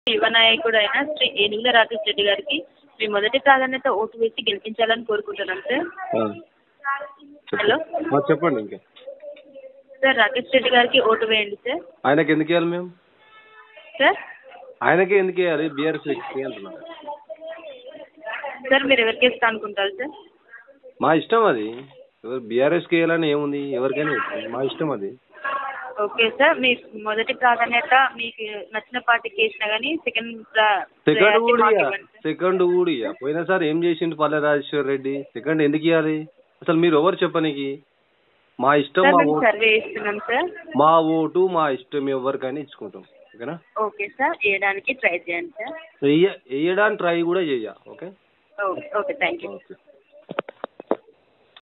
యువ నాయకుడు అయిన శ్రీ ఏనుగుల రాకేష్ రెడ్డి గారికి మీ మొదటి ప్రాధాన్యత ఓటు వేసి గెలిపించాలని కోరుకుంటున్నాం సార్ ఆ. హలో ఆ, చెప్పండి ఇంకా సార్ రాకేష్ రెడ్డి గారికి ఓటు వేయండి సార్ ఆయనకి ఎందుకు వేయాలి మేము సార్ ఆయనకే ఎందుకు వేయాలి బీఆర్ఎస్ వ్యక్తికి అంటున్నారు సార్ మీరు ఎవరికి ఇస్తా అనుకుంటారు సార్ మా ఇష్టం అది ఎవరు బీఆర్ఎస్కి వేయాలని ఏముంది ఎవరికైనా వేసుకోండి. మా ఇష్టం అది ఓకే సార్ మీ మొదటి ప్రాధాన్యత మీకు నచ్చిన పార్టీకి వేసినా కానీ సెకండ్ సెకండ్ కూడా ఇయ్య. సెకండ్ కూడా ఇయ్య. పోయినసారి ఏం చేసిండు పల్లె రాజేశ్వర్ రెడ్డి సెకండ్ ఎందుకు ఇవ్వాలి అసలు మీరు ఎవరు చెప్పనీకి మా ఇష్టం సార్ మా మేము ఓటు సర్వే ఇస్తున్నాం సార్ మా ఓటు మా ఇష్టం ఎవరికైనా ఇచ్చుకుంటాం ఓకేనా ఓకే సార్ వేయడానికి ట్రై చేయండి సార్ వెయ్య వేయడానికి ట్రై కూడా చెయ్య okay okay okay thank you okay